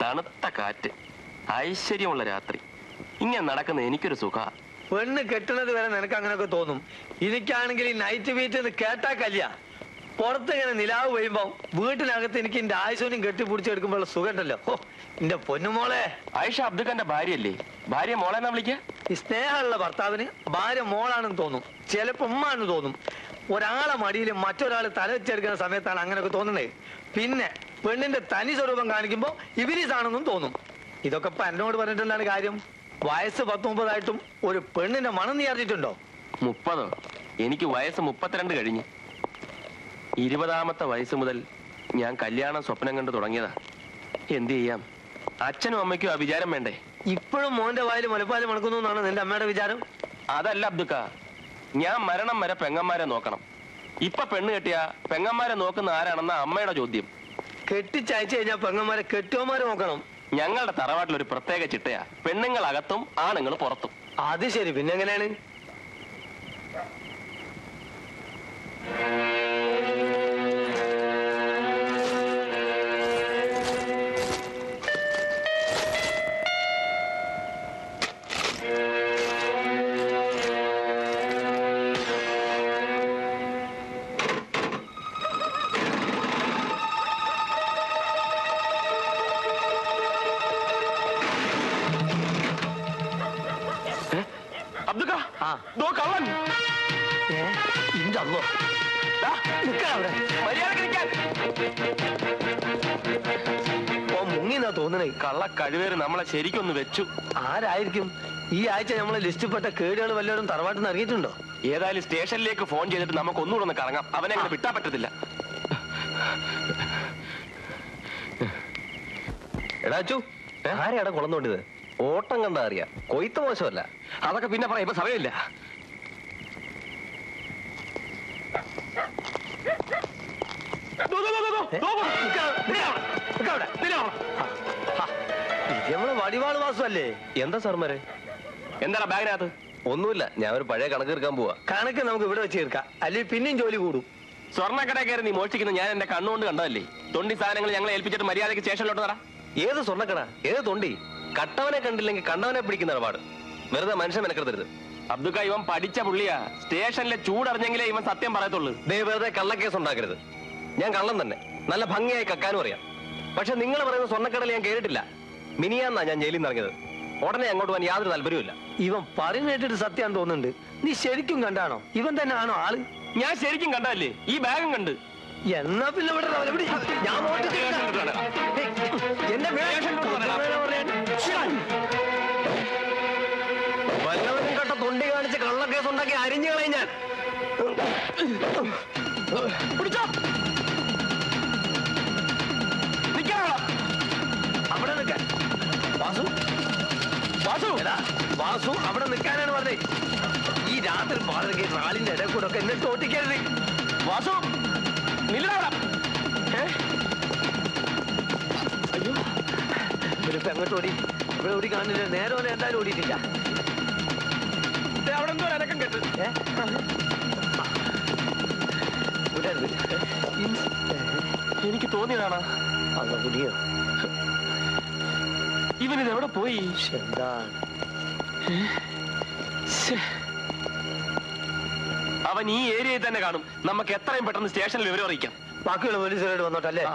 തണുത്ത കാറ്റ് ഐശ്വര്യമുള്ള രാത്രി ഇങ്ങനെ നടക്കുന്ന എനിക്കൊരു സുഖ പെണ്ണ് കെട്ടുന്നത് വരെ നിനക്ക് അങ്ങനെയൊക്കെ തോന്നും എനിക്കാണെങ്കിൽ ഈ നൈറ്റ് വീറ്റ് എന്ന് കേട്ടാ കല്യ പുറത്ത് ഇങ്ങനെ നിലാവ് പെയ്യുമ്പോ വീട്ടിനകത്ത് എനിക്ക് എന്റെ ആയുസോനും കെട്ടിപ്പിടിച്ചെടുക്കുമ്പോൾ സുഖമുണ്ടല്ലോ ഹോ എന്റെ പൊന്നുമോളെ ആയിഷ അബ്ദുഖാന്റെ ഭാര്യയല്ലേ ഭാര്യ മോളെന്നാ വിളിക്ക ഈ സ്നേഹമുള്ള ഭർത്താവിന് ഭാര്യ മോളാണെന്ന് തോന്നും ചിലപ്പോ ഉമ്മാണെന്ന് തോന്നും ഒരാളെ മടിയിൽ മറ്റൊരാൾ തല വെച്ചെടുക്കുന്ന സമയത്താണ് അങ്ങനെയൊക്കെ തോന്നുന്നത് പിന്നെ പെണ്ണിന്റെ തനി സ്വരൂപം കാണിക്കുമ്പോ ഇബിലീസ് ആണെന്നും തോന്നും ഇതൊക്കെ ഇപ്പൊ എന്നോട് പറഞ്ഞിട്ട് എന്താണ് കാര്യം വയസ്സ് പത്ത് മുപ്പതായിട്ടും ഒരു പെണ്ണിന്റെ മണം നീ അറിഞ്ഞിട്ടുണ്ടോ മുപ്പതോ എനിക്ക് വയസ്സ് മുപ്പത്തിരണ്ട് കഴിഞ്ഞു ഇരുപതാമത്തെ വയസ്സ് മുതൽ ഞാൻ കല്യാണം സ്വപ്നം കണ്ടു തുടങ്ങിയതാ എന്ത് ചെയ്യാം അച്ഛനും അമ്മയ്ക്കും ആ വിചാരം വേണ്ടേ ഇപ്പോഴും മോന്റെ വായിൽ മുലപ്പാല് മണക്കുന്നു എന്നാണ് നിന്റെ അമ്മയുടെ വിചാരം അതല്ല അബ്ദുക്ക ഞാൻ മരണം വരെ പെങ്ങന്മാരെ നോക്കണം ഇപ്പൊ പെണ്ണ് കെട്ടിയ പെങ്ങന്മാരെ നോക്കുന്ന ആരാണെന്ന അമ്മയുടെ ചോദ്യം കെട്ടിച്ചയച്ചു കഴിഞ്ഞാൽ പെങ്ങന്മാരെ കെട്ടിയോമാരെ നോക്കണം ഞങ്ങളുടെ തറവാട്ടിൽ ഒരു പ്രത്യേക ചിട്ടയാ പെണ്ണുങ്ങൾ അകത്തും ആണുങ്ങൾ പുറത്തും അത് ശരി പിന്നെ എങ്ങനെയാണ് അബ്ദുക്ക ആ. ദോ കള്ളൻ ഏ ഇന്റെ അമ്മോ ദാ, നിൽക്കണം അവിടെ മര്യാദയ്ക്ക് നിൽക്കാൻ. ഓ മുങ്ങിന്നാ തോന്നണേ കള്ള കഴിവേറ് നമ്മളെ ശരിക്കൊന്ന് വെച്ചു ആരായിരിക്കും ഈ ആഴ്ച നമ്മളെ ലിസ്റ്റിൽപ്പെട്ട കേടുകൾ വല്ലവരും തറവാട്ടിൽ നിന്ന് ഇറങ്ങിയിട്ടുണ്ടോ ഏതായാലും സ്റ്റേഷനിലേക്ക് ഫോൺ ചെയ്തിട്ട് നമുക്ക് ഒന്നുകൂടെ ഒന്ന് കറങ്ങാം അവനെ അങ്ങനെ വിട്ടാ പറ്റത്തില്ല എടാ അച്ചു ആരെയാടാ കുളം തോണ്ടിയത് ഓട്ടം കണ്ടാ അറിയാം കൊയ്ത്ത് മോശമല്ല അതൊക്കെ പിന്നെ പറയാം ഇപ്പൊ സമയമില്ല ദോ, ദോ, ദോ, ദോ, ദോ, ഏ? ദോ, ദോ. നിൽക്കണം, നിൽക്കണം, നിൽക്കണം അവിടെ. നിന്നോ. ഹാ, ഇത് നമ്മളെ വടിവാൾ വാസമല്ലേ എന്താ സാർമാരെ എന്താടാ ബാഗിനകത്ത് ഒന്നുമില്ല ഞാൻ ഒരു പഴയ കണക്ക് തീർക്കാൻ പോവാ കണക്ക് നമുക്ക് ഇവിടെ വെച്ച് തീർക്കാം അല്ലെങ്കിൽ പിന്നെയും ജോലി കൂടും സ്വർണ്ണക്കട കയറി നീ മോഷ്ടിക്കുന്ന ഞാൻ എന്റെ കണ്ണുകൊണ്ട് കണ്ടതല്ലേ തൊണ്ടി സാധനങ്ങൾ ഞങ്ങളെ ഏൽപ്പിച്ചിട്ട് മര്യാദയ്ക്ക് സ്റ്റേഷനിലോട്ട് തരാം ഏത് സ്വർണ്ണക്കട ഏത് തൊണ്ടി കട്ടവനെ കണ്ടില്ലെങ്കിൽ കണ്ടവനെ പിടിക്കുന്ന ഇടപാട് വെറുതെ മനുഷ്യൻ മെനക്കെടുത്തരുത് അബ്ദുക്ക ഇവൻ പഠിച്ച പുള്ളിയാ സ്റ്റേഷനിലെ ചൂടറിഞ്ഞെങ്കിലേ ഇവൻ സത്യം പറയത്തുള്ളൂ ദേ വെറുതെ കള്ളക്കേസ് ഉണ്ടാക്കരുത് ഞാൻ കള്ളം തന്നെ നല്ല ഭംഗിയായി കക്കാനും അറിയാം പക്ഷെ നിങ്ങൾ പറയുന്ന സ്വർണ്ണക്കടയിൽ ഞാൻ കേട്ടിട്ടില്ല മിനിയാന്നാ ഞാൻ ജയിലിൽ നിന്ന് ഇറങ്ങിയത് ഉടനെ അങ്ങോട്ട് പോകാൻ യാതൊരു താല്പര്യമില്ല ഇവൻ പറയുന്നേട്ടിട്ട് സത്യം തോന്നുന്നുണ്ട് നീ ശരിക്കും കണ്ടാണോ ഇവൻ തന്നെ ആണോ ആള് ഞാൻ ശരിക്കും കണ്ടതല്ലേ ഈ ബാഗും കണ്ട് എന്നാ പിന്നെ ഇവിടെ ഇടാം. ഇവിടെ ഇടാം. ഞാൻ വോട്ട് ചെയ്യില്ല. ഹേയ്, എന്റെ വേഷം വല്ലവരും കണ്ട തൊണ്ടി കാണിച്ച് കള്ളക്കേസ് ഉണ്ടാക്കി അരിഞ്ഞു കളയും ഞാൻ പിടിച്ചോ നിൽക്കാനുള്ള അവിടെ നിൽക്കാൻ വാസു വാസു എടാ വാസു അവിടെ നിൽക്കാനാണ് പറഞ്ഞത് ഈ രാത്രി പാടൊക്കെ നാളിന്റെ ഇടയിൽ കൂടെ ഒക്കെ എന്നെ തോട്ടിക്കരുത് വാസു നില്ലടാ ഇവരിപ്പോ എങ്ങോട്ട് ഓടി ഇവിടെ ഓടി കാണില്ല നേരെ ഓനെ എന്തായാലും ഓടിയിട്ടില്ല അവിടെ എന്തോ അനക്കം കേട്ട് ഏ? വിടരുത് എനിക്ക് തോന്നിയതാണ് അതാ പുലിയോ ഇവൻ ഇത് എവിടെ പോയി എന്താ ശ്ശേ. അവൻ ഈ ഏരിയയിൽ തന്നെ കാണും നമുക്ക് എത്രയും പെട്ടെന്ന് സ്റ്റേഷനിൽ വിവരം അറിയിക്കാം ബാക്കിയുള്ള പോലീസുകാരോട് വന്നോട്ടല്ലേ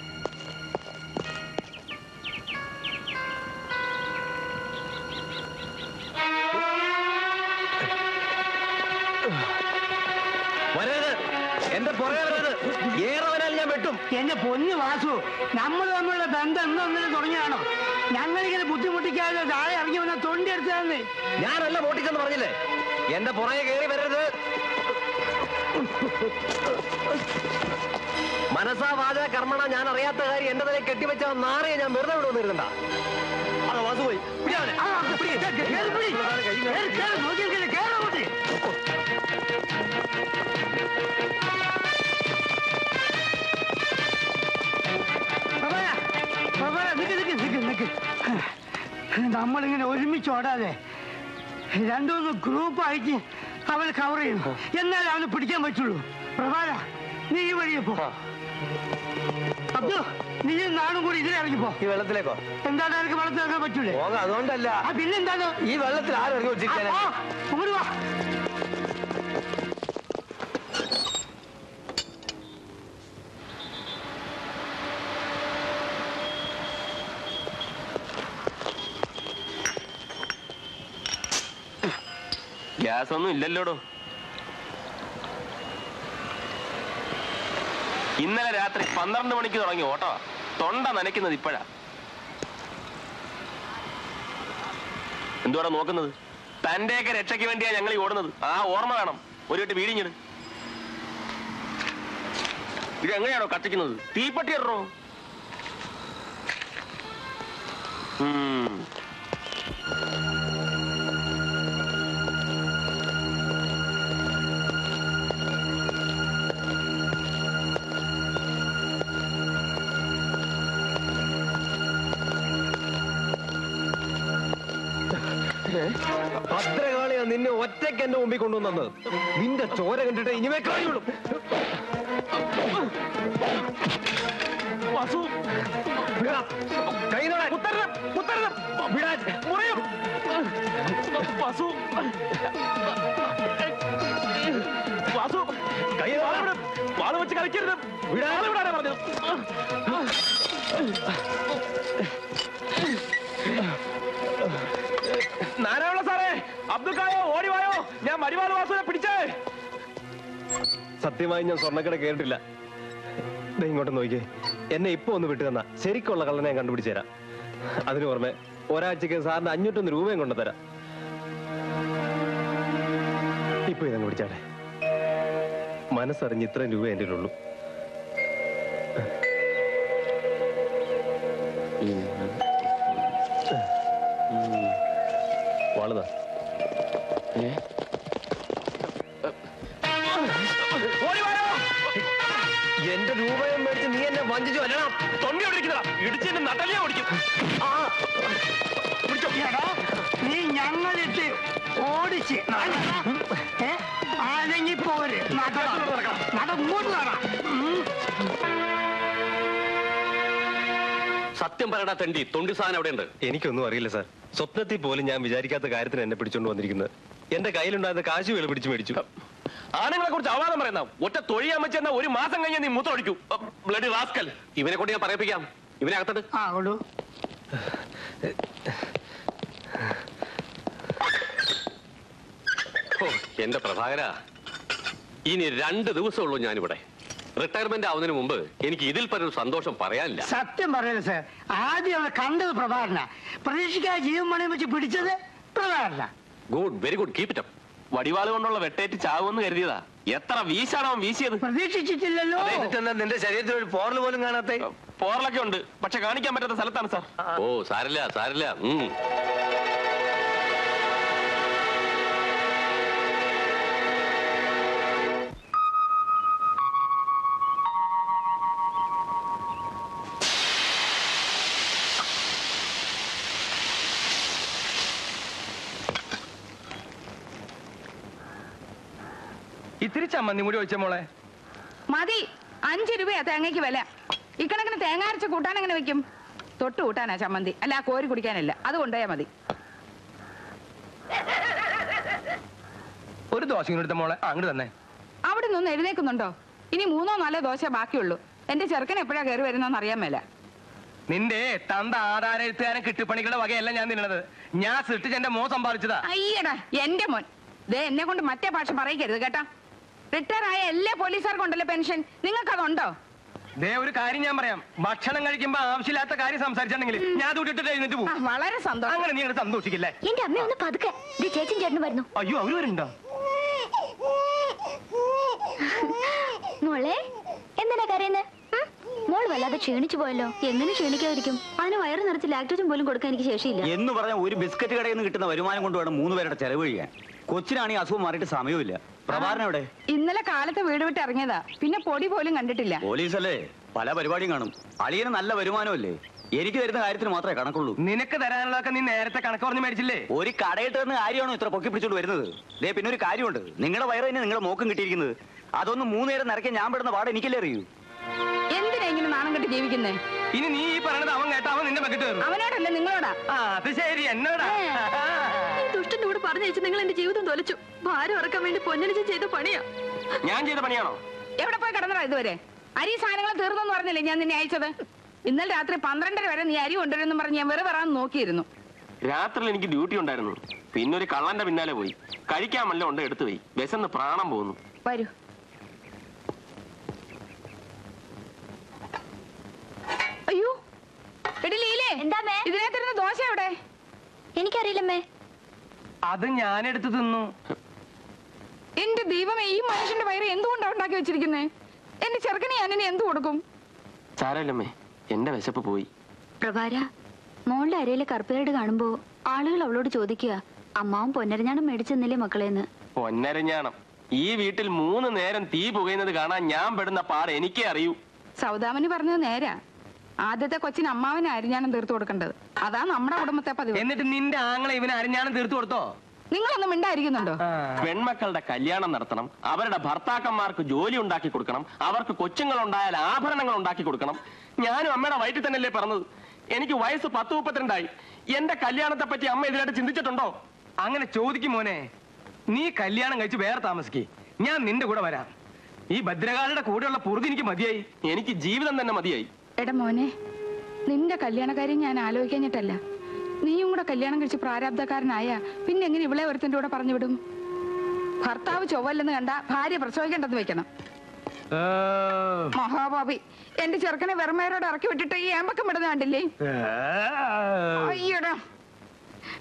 വരരുത് എന്റെ പുറകെ വരരുത് ഏറവനാൽ ഞാൻ വെട്ടും എന്റെ പൊന്നു വാസു നമ്മൾ തമ്മിലുള്ള ബന്ധം ഇന്നും ഒന്നിനും തുടങ്ങിയാണോ ഞങ്ങളിങ്ങനെ ബുദ്ധിമുട്ടിക്കാതെ താഴെ ഇറങ്ങി വന്ന തൊണ്ടി എടുത്തതെന്ന് ഞാനല്ല വോട്ടിച്ചെന്ന് പറഞ്ഞില്ലേ എന്റെ പുറകെ കയറി വരരുത് മനസാ വാച കർമ്മണ ഞാൻ അറിയാത്ത കാര്യം എന്റെ തലയിൽ കെട്ടിവെച്ച ആ നാറിയെ ഞാൻ വെറുതെ വിടുവന്നിരുന്നണ്ട അതാ വാസു പോയി പിടി അവനെ. ആ, പിടി, ദേ, കേറ്, പിടി. കേറ്, കേറ്, നോക്കി നിൽക്കല്ലേ, കേറ് അങ്ങോട്ട്. പ്രഭയ, പ്രഭയ, നിക്ക്, നിക്ക്, നിക്ക്, നിക്ക്. നമ്മളിങ്ങനെ ഒരുമിച്ച് ഓടാതെ രണ്ടുമൂന്ന് ഗ്രൂപ്പ് ആയിട്ട് അവൾ കവർ ചെയ്യും എന്നാലേ അവന് പിടിക്കാൻ പറ്റുള്ളൂ പ്രഭാര നീ ഈ വഴിയെ പോ അബ്ദു നീ നാടും കൂടി ഇതിലിറങ്ങിപ്പോ ഈ വെള്ളത്തിലേക്കോ എന്താണ് എനിക്ക് വെള്ളത്തിൽ ഇറങ്ങാൻ പറ്റൂലേ പോകാം അതുകൊണ്ടല്ല ആ പിന്നെന്താണ് ഈ വെള്ളത്തിൽ ആരിറങ്ങി വെച്ചിരിക്കാനാ ആ, അങ്ങോട്ട് വാ ഗ്യാസ് ഒന്നും ഇല്ലല്ലോടോ ഇന്നലെ രാത്രി പന്ത്രണ്ട് മണിക്ക് തുടങ്ങി ഓട്ടോ തൊണ്ട നനയ്ക്കുന്നത് ഇപ്പോഴാ എന്തുവാടാ നോക്കുന്നത് തന്റെയൊക്കെ രക്ഷയ്ക്ക് വേണ്ടിയാ ഞങ്ങൾ ഈ ഓടുന്നത് ആ ഓർമ്മ വേണം ഒരു വട്ട് വീടിഞ്ഞിട് ഇത് എങ്ങനെയാണോ കത്തിക്കുന്നത് തീപ്പട്ടി ഇടറോ ഉം ഭദ്രകാളിയാ നിന്നെ ഒറ്റയ്ക്ക് എന്റെ മുമ്പിൽ കൊണ്ടുവന്നത് നിന്റെ ചോര കണ്ടിട്ട് ഇനിമേ കഴിയുള്ളൂ വാസു വിടാ. കൈ തൊടാൻ. ഉത്തരണം ഉത്തരണം വിടാൻ. മുറിയും വാസു വാസു കൈ തൊടാൻ. വാള് വെച്ച് കളിക്കരുത് വിടാൻ. വാള് വിടാനാ പറഞ്ഞത് നാരായണ സാറേ അബ്ദുൽ കായോ ഓടി വായോ ഞാൻ മരിവാൾ വാസുവിനെ പിടിച്ചേ സത്യമായി ഞാൻ സ്വർണ്ണക്കട കേട്ടിട്ടില്ല ദേ ഇങ്ങോട്ട് നോക്കിയേ എന്നെ ഇപ്പൊ ഒന്ന് വിട്ടു തന്ന ശരിക്കുള്ള കള്ളനെ ഞാൻ കണ്ടുപിടിച്ചു തരാം അതിന് പുറമെ ഒരാഴ്ചക്ക് സാറിന് അഞ്ഞൂറ്റൊന്ന് രൂപയും കൊണ്ടുതരാം ഇപ്പൊ ഇതങ്ങ് പിടിച്ചാട്ടെ മനസ്സറിഞ്ഞ് ഇത്രയും രൂപ എൻ്റെ ഉള്ളൂ വളതാ ഓടി വായോ എന്റെ രൂപയും മേടിച്ച് നീ എന്നെ വഞ്ചിച്ചു വരണം തൊണ്ടി എവിടെ ഇരിക്കുന്നതാ ഇടിച്ചെന്റെ നട്ടലിയാ ഓടിക്കും എടാ, നീ ഞങ്ങളിട്ട് ഓടിച്ച് ഏ ആരെങ്കി പോര് നട നട ഇങ്ങോട്ട് നട ഉം. സത്യം പറയടാ തെണ്ടി തൊണ്ടി സാധനം അവിടെ ഉണ്ട് എനിക്കൊന്നും അറിയില്ല സാർ സ്വപ്നത്തിൽ പോലും ഞാൻ വിചാരിക്കാത്ത കാര്യത്തിന് എന്നെ പിടിച്ചോണ്ട് വന്നിരിക്കുന്നത് എന്റെ കയ്യിലുണ്ടായിരുന്ന കാശ് വേല പിടിച്ചു മേടിച്ചു ആണുങ്ങളെ കുറിച്ച് അവാദം പറയുന്ന ഒറ്റ തൊഴിയാൻ വെച്ചെന്ന ഒരു മാസം കഴിഞ്ഞ് നീ മുത്തൊഴിക്കൂ ബ്ലഡ് റാസ്കൽ ഇവനെ കൊണ്ട് ഞാൻ പറയിപ്പിക്കാം ഇവനെ അകത്തട്ട് ആ കൊണ്ടു ഓ എന്റെ പ്രഭാകര ഇനി രണ്ട് ദിവസമുള്ളൂ ഞാനിവിടെ റിട്ടയർമെന്റ് ആവുന്നതിന് മുമ്പ് എനിക്ക് ഇതിൽ പരൊരു സന്തോഷം പറയാനില്ല സത്യം പറയല സാർ ആദ്യം അവളെ കണ്ടത് പ്രഭാകരന പ്രതീക്ഷിക്കാതെ ജീവൻ പണയം വെച്ച് പിടിച്ചത് പ്രഭാകരന good very good keep it up വടിവാള് കൊണ്ടുള്ള വെട്ടേറ്റ് ചാവുമെന്ന് കരുതിയതാ എത്ര വീശാണ് അവൻ വീശിയത് പ്രതീക്ഷിച്ചിട്ടില്ലല്ലോ എന്നിട്ടെന്താ നിന്റെ ശരീരത്തിൽ ഒരു പോറൽ പോലും കാണാത്ത പോറലൊക്കെ ഉണ്ട് പക്ഷെ കാണിക്കാൻ പറ്റാത്ത സ്ഥലത്താണ് സാർ ഓ സാരില്ല സാരില്ല ഉം. ഇത്തിരി ചമ്മന്തി കൂടി ഒഴിച്ച മോളെ മതി അഞ്ചു രൂപയാ തേങ്ങയ്ക്ക് വില ഇക്കണക്കിന് തേങ്ങ അരച്ച് കൂട്ടാൻ എങ്ങനെ വെക്കും തൊട്ട് കൂട്ടാനാ ചമ്മന്തി അല്ല കോരി കുടിക്കാനല്ല അത് കൊണ്ടുപോയാ മതി ഒരു ദോശ എടുത്ത മോളെ അങ്ങോട്ട് തന്നെ അവിടെ നിന്ന് എഴുന്നേക്കുന്നുണ്ടോ ഇനി മൂന്നോ നാലോ ദോശ ബാക്കിയുള്ളൂ എന്റെ ചെറുക്കൻ എപ്പോഴാ കയറി വരുന്നോന്ന് അറിയാൻ മേല നിന്റെ തന്ത ആധാര എഴുത്തുകാരൻ കിട്ടുപണികളുടെ വകയല്ല ഞാൻ തിന്നണത് ഞാൻ സൃഷ്ടിച്ച് എന്റെ മോ സമ്പാദിച്ചതാ അയ്യടാ എന്റെ മോൻ ദേ എന്നെ കൊണ്ട് മറ്റേ ഭാഷ പറയിക്കരുത് കേട്ടാ റിട്ടയർ ആയ എല്ലാ പോലീസുകാർക്കും ഉണ്ടല്ലോ പെൻഷൻ നിങ്ങൾക്ക് അതുണ്ടോ ദേ ഒരു കാര്യം ഞാൻ പറയാം ഭക്ഷണം കഴിക്കുമ്പോ ആവശ്യമില്ലാത്ത കാര്യം സംസാരിച്ചിട്ടുണ്ടെങ്കിൽ ഞാൻ ദൂട്ടിട്ട് എഴുന്നേറ്റ് ആ, പോകും വളരെ സന്തോഷം അങ്ങനെ നീ അങ്ങട് സന്തോഷിക്കില്ലേ എന്റെ അമ്മ ഒന്ന് പതുക്കെ ദേ ചേച്ചൻ ചേട്ടന് വരുന്നു അയ്യോ അവര് വരുന്നുണ്ടോ മോളെ എന്തിനാ കരയുന്നത് മോൾ വല്ലാതെ ക്ഷീണിച്ചു പോയല്ലോ എങ്ങനെ ക്ഷീണിക്കാതിരിക്കും അതിന് വയറ് നിറച്ച് ലാക്ടോജൻ പോലും കൊടുക്കാൻ എനിക്ക് ശേഷിയില്ല എന്ന് പറഞ്ഞ ഒരു ബിസ്ക്കറ്റ് കടയിൽ നിന്ന് കിട്ടുന്ന വരുമാനം കൊണ്ട് വേണം മൂന്ന് പേരുടെ ചെലവ് കഴിയാൻ കൊച്ചിനാണെങ്കിൽ അസുഖം മാറിയിട്ട് സമയമില്ല പ്രഭാകരൻ എവിടെ ഇന്നലെ കാലത്ത് വീട് വിട്ട് ഇറങ്ങിയതാ പിന്നെ പൊടി പോലും കണ്ടിട്ടില്ല പോലീസല്ലേ പല പരിപാടിയും കാണും അളിയന് നല്ല വരുമാനമല്ലേ എനിക്ക് തരുന്ന കാര്യത്തിന് മാത്രമേ കണക്കുള്ളൂ നിനക്ക് തരാനുള്ളതൊക്കെ നീ നേരത്തെ കണക്ക് പറഞ്ഞ് മേടിച്ചില്ലേ ഒരു കടയിട്ട് തന്ന കാര്യമാണോ ഇത്ര പൊക്കി പിടിച്ചോണ്ട് വരുന്നത് ദേ പിന്നെ ഒരു കാര്യമുണ്ട് നിങ്ങളുടെ വയറ് തന്നെ നിങ്ങളുടെ മോക്കം കിട്ടിയിരിക്കുന്നത് അതൊന്നും മൂന്ന് നേരം നിറയ്ക്കാൻ ഞാൻ പെടുന്ന പാട് എനിക്കല്ലേ അറിയൂ എന്തിനാ ഇങ്ങനെ നാണം കെട്ട് ജീവിക്കുന്നേ ഇനി നീ ഈ പറയണത് അവൻ കേട്ട അവൻ നിന്റെ മക്കിട്ട് കയറും അവനോടല്ല നിങ്ങളോടാ ആ അത് ശരി എന്നോടാ ഈ ദുഷ്ടന്റെ കൂടെ പറഞ്ഞയച്ച് നിങ്ങൾ എന്റെ ജീവിതം തൊലച്ചു ഭാരം ഇറക്കാൻ വേണ്ടി പൊന്നണിച്ച് ചെയ്ത പണിയാ ഞാൻ ചെയ്ത പണിയാണോ എവിടെ പോയി കിടന്നോ ഇതുവരെ അരി സാധനങ്ങൾ തീർന്നെന്ന് പറഞ്ഞില്ലേ ഞാൻ നിന്നെ അയച്ചത് ഇന്നലെ രാത്രി പന്ത്രണ്ടര വരെ നീ അരി കൊണ്ടുവരുമെന്ന് പറഞ്ഞ് ഞാൻ വെറുതെ വരാൻ നോക്കിയിരുന്നു രാത്രിയിൽ എനിക്ക് ഡ്യൂട്ടി ഉണ്ടായിരുന്നു പിന്നെ ഒരു കള്ളന്റെ പിന്നാലെ പോയി കഴിക്കാൻ വല്ല ഉണ്ട് എടുത്തു പോയി വിശന്ന് പ്രാണം പോകുന്നു വരൂ അയ്യോ എടി ലീലേ എന്താമ്മേ? ഇതിനകത്തിരുന്ന ദോശ എവിടെ എനിക്കറിയില്ലമ്മേ അത് ഞാൻ എടുത്ത് തിന്നു എന്റെ ദൈവമേ ഈ മനുഷ്യന്റെ വയറ് എന്തുകൊണ്ടാ ഉണ്ടാക്കി വെച്ചിരിക്കുന്നേ എന്റെ ചെറുക്കനെ ഞാൻ ഇനി എന്ത് കൊടുക്കും സാരല്ലമ്മേ എന്റെ വിശപ്പ് പോയി പ്രഭാര മോളുടെ അരയിലെ കറുപ്പേട് കാണുമ്പോ ആളുകൾ അവളോട് ചോദിക്കുക അമ്മാവും പൊന്നരഞ്ഞാണം മേടിച്ചെന്നില്ലേ മക്കളേന്ന് പൊന്നരഞ്ഞാണം ഈ വീട്ടിൽ മൂന്ന് നേരം തീ പുകയുന്നത് കാണാൻ ഞാൻ പെടുന്ന പാട് എനിക്കേ അറിയൂ സൗദാമന് പറഞ്ഞത് നേരാ ആദ്യത്തെ കൊച്ചിന് അമ്മാവന് അരിഞ്ഞാണം തീർത്തു കൊടുക്കേണ്ടത് അതാ നമ്മുടെ കുടുംബത്തെ പതിവ് എന്നിട്ട് നിന്റെ ആങ്ങളെ ഇവന് അരിഞ്ഞാണം തീർത്തു കൊടുത്തോ നിങ്ങളൊന്നും മിണ്ടായിരിക്കുന്നുണ്ടോ പെൺമക്കളുടെ കല്യാണം നടത്തണം അവരുടെ ഭർത്താക്കന്മാർക്ക് ജോലി ഉണ്ടാക്കി കൊടുക്കണം അവർക്ക് കൊച്ചുങ്ങൾ ഉണ്ടായാൽ ആഭരണങ്ങൾ ഉണ്ടാക്കി കൊടുക്കണം ഞാനും അമ്മയുടെ വയറ്റിൽ തന്നെയല്ലേ പറഞ്ഞത് എനിക്ക് വയസ്സ് പത്ത് മുപ്പത്തിരണ്ടായി എന്റെ കല്യാണത്തെ പറ്റി അമ്മ ഇതിലായിട്ട് ചിന്തിച്ചിട്ടുണ്ടോ അങ്ങനെ ചോദിക്കും മോനെ നീ കല്യാണം കഴിച്ച് വേറെ താമസിക്കേ ഞാൻ നിന്റെ കൂടെ വരാം ഈ ഭദ്രകാളിയുടെ കൂടെയുള്ള പുറുതി എനിക്ക് മതിയായി എനിക്ക് ജീവിതം തന്നെ മതിയായി എടാ മോനെ നിന്റെ കല്യാണക്കാര്യം ഞാൻ ആലോചിക്കഞ്ഞിട്ടല്ല നീയും കൂടെ കല്യാണം കഴിച്ച് പ്രാരാബ്ധക്കാരനായ പിന്നെ എങ്ങനെ ഇവളെ ഒരുത്തന്റെ കൂടെ പറഞ്ഞു വിടും ഭർത്താവ് ചൊവ്വല്ലെന്ന് കണ്ട ഭാര്യ പ്രസവിക്കേണ്ടെന്ന് വെക്കണം മഹാഭാവി എന്റെ ചെറുക്കനെ വെറുമേരോട് ഇറക്കി വിട്ടിട്ട് ഈ ഏമ്പക്കം വിടുന്ന കണ്ടില്ലേ അയ്യടാ